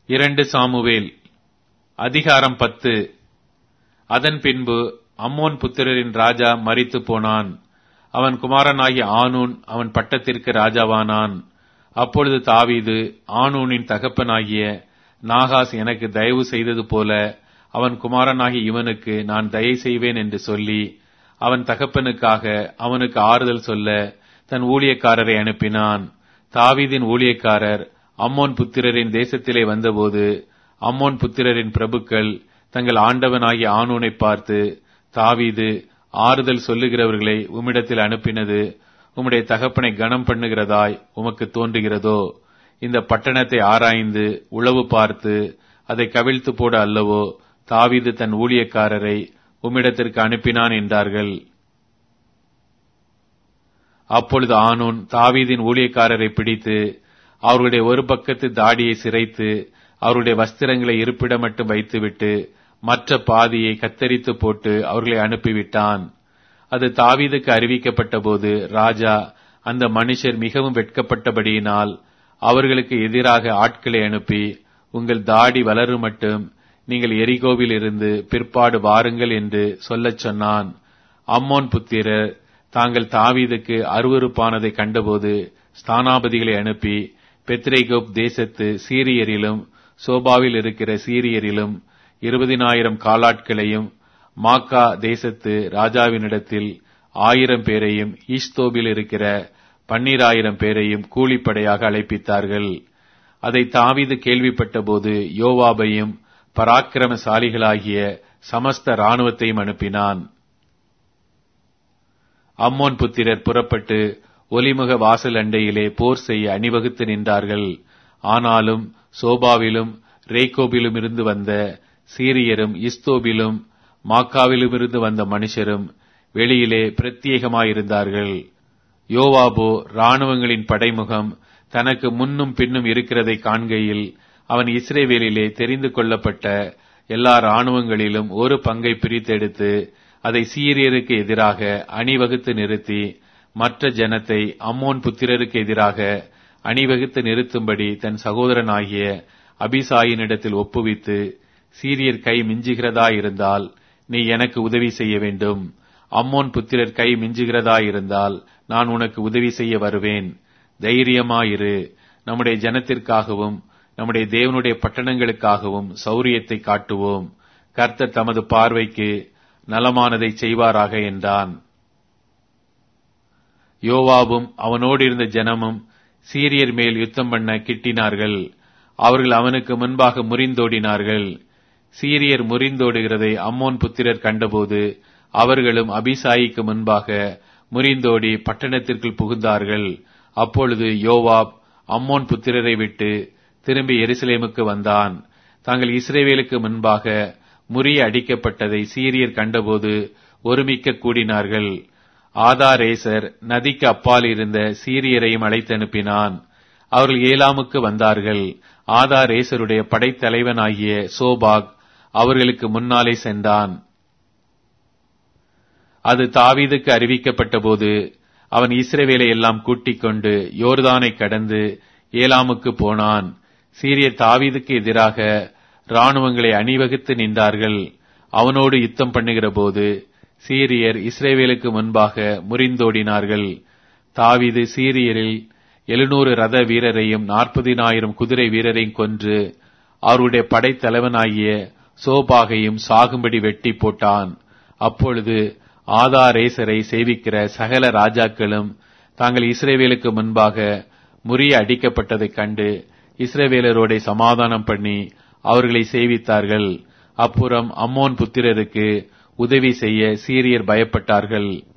இரண்டு சாமுவேல் அதிகாரம் பத்து அதன் பின்பு அம்மோன் புத்திரரின் ராஜா மரித்து போனான் அவன் குமாரனாகிய ஆனூன் அவன் பட்டத்திற்கு ராஜாவானான் அப்பொழுது தாவீது ஆனூனின் தகப்பனாகிய நாகாஸ் எனக்கு தயவு செய்தது போல அவன் குமாரனாகிய இவனுக்கு நான் தயை செய்வேன் என்று சொல்லி அவன் தகப்பனுக்காக அவனுக்கு ஆறுதல் சொல்ல தன் ஊழியக்காரரை அனுப்பினான் தாவீதின் ஊழியக்காரர் அம்மோன் புத்திரரின் தேசத்திலே வந்தபோது அம்மோன் புத்திரரின் பிரபுக்கள் தங்கள் ஆண்டவனாகிய ஆனூனை பார்த்து தாவீது ஆறுதல் சொல்லுகிறவர்களை உம்மிடத்தில் அனுப்பினது உம்முடைய தகப்பனை கனம் பண்ணுகிறதாய் உமக்கு தோன்றுகிறதோ இந்த பட்டணத்தை ஆராய்ந்து உளவு பார்த்து அதை கவிழ்த்து போட அல்லவோ தாவீது தன் ஊழியக்காரரை உம்மிடத்திற்கு அனுப்பினான் என்றார்கள் அப்பொழுது ஆனூன் தாவீதின் ஊழியக்காரரை பிடித்து அவர்களுடைய ஒரு பக்கத்து தாடியை சிரைத்து அவருடைய வஸ்திரங்களை இருப்பிட மட்டும் வைத்துவிட்டு மற்ற பாதியை கத்தரித்து போட்டு அவர்களை அனுப்பிவிட்டான் அது தாவீதுக்கு அறிவிக்கப்பட்ட போது ராஜா அந்த மனுஷர் மிகவும் வெட்கப்பட்டபடியினால் அவர்களுக்கு எதிராக ஆட்களை அனுப்பி உங்கள் தாடி வளரும் மட்டும் நீங்கள் எரிகோவில் இருந்து பிற்பாடு வாருங்கள் என்று சொல்லச் சொன்னான் அம்மோன் புத்திரர் தாங்கள் தாவீதுக்கு அருவறுப்பானதை கண்டபோது ஸ்தானாபதிகளை அனுப்பி பெத்ரேகோப் தேசத்து சீரியரிலும் சோபாவில் இருக்கிற சீரியரிலும் இருபதினாயிரம் காலாட்களையும் மாக்கா தேசத்து ராஜாவினிடத்தில் ஆயிரம் பேரையும் ஈஸ்தோபில் இருக்கிற பன்னிராயிரம் பேரையும் கூலிப்படையாக அழைப்பித்தார்கள் அதை தாவீது கேள்விப்பட்ட போது யோவாபையும் பராக்கிரமசாலிகளாகிய சமஸ்த இராணுவத்தையும் அனுப்பினான் அம்மோன் புத்திரர் புறப்பட்டு ஒலிமுக வாசல் அண்டையிலே போர் செய்ய அணிவகுத்து நின்றார்கள் ஆனாலும் சோபாவிலும் ரேகோபிலும் இருந்து வந்த சீரியரும் இஸ்தோபிலும் மாக்காவிலும் இருந்து வந்த மனுஷரும் வெளியிலே பிரத்யேகமாயிருந்தார்கள் யோவாபோ இராணுவங்களின் படைமுகம் தனக்கு முன்னும் பின்னும் இருக்கிறதை காண்கையில் அவன் இஸ்ரேவேலிலே தெரிந்து கொள்ளப்பட்ட எல்லா இராணுவங்களிலும் ஒரு பங்கை பிரித்தெடுத்து அதை சீரியருக்கு எதிராக அணிவகுத்து நிறுத்தி மற்ற ஜனத்தை அம்மோன் புத்திரருக்கு எதிராக அணிவகுத்து நிறுத்தும்படி தன் சகோதரனாகிய அபிசாயினிடத்தில் ஒப்புவித்து சீரியர் கை மிஞ்சுகிறதா இருந்தால் நீ எனக்கு உதவி செய்ய வேண்டும் அம்மோன் புத்திரர் கை மிஞ்சுகிறதா இருந்தால் நான் உனக்கு உதவி செய்ய வருவேன் தைரியமாயிரு நம்முடைய ஜனத்திற்காகவும் நம்முடைய தேவனுடைய பட்டணங்களுக்காகவும் சௌரியத்தை காட்டுவோம் கர்த்தர் தமது பார்வைக்கு நலமானதை செய்வாராக என்றான் யோவாவும் அவனோடு இருந்த ஜனமும் சீரியர் மேல் யுத்தம் பண்ண கிட்டினார்கள் அவர்கள் அவனுக்கு முன்பாக முறிந்தோடினார்கள் சீரியர் முறிந்தோடுகிறதை அம்மோன் புத்திரர் கண்டபோது அவர்களும் அபிசாயிக்கு முன்பாக முறிந்தோடி பட்டணத்திற்குள் புகுந்தார்கள் அப்பொழுது யோவாப் அம்மோன் புத்திரரை விட்டு திரும்பி எருசலேமுக்கு வந்தான் தாங்கள் இஸ்ரேவேலுக்கு முன்பாக முறிய அடிக்கப்பட்டதை சீரியர் கண்டபோது ஒருமிக்க கூடினார்கள் ஆதாரேசர் நதிக்கு அப்பால் இருந்த சீரியரையும் அழைத்தனுப்பினான் அவர்கள் ஏலாமுக்கு வந்தார்கள் ஆதாரேசருடைய படைத்தலைவனாகிய சோபாக் அவர்களுக்கு முன்னாலே சென்றான் அது தாவீதுக்கு அறிவிக்கப்பட்ட போது அவன் இஸ்ரவேலை எல்லாம் கூட்டிக் கொண்டு யோர்தானை கடந்து ஏலாமுக்கு போனான் சீரியர் தாவீதுக்கு எதிராக இராணுவங்களை அணிவகுத்து நின்றார்கள் அவனோடு யுத்தம் பண்ணுகிற போது சீரியர் இஸ்ரேவேலுக்கு முன்பாக முறிந்தோடினார்கள் தாவீது சீரியரில் எழுநூறு ரத வீரரையும் நாற்பதினாயிரம் குதிரை வீரரையும் கொன்று அவருடைய படைத்தலைவனாகிய சோபாகையும் சாகும்படி வெட்டி போட்டான் அப்பொழுது ஆதாரேசரை சேவிக்கிற சகல ராஜாக்களும் தாங்கள் இஸ்ரேவேலுக்கு முன்பாக முறிய அடிக்கப்பட்டதைக் கண்டு இஸ்ரேவேலரோட சமாதானம் பண்ணி அவர்களை சேவித்தார்கள் அப்புறம் அம்மோன் புத்திரருக்கு உதவி செய்ய சீரியர் பயப்பட்டார்கள்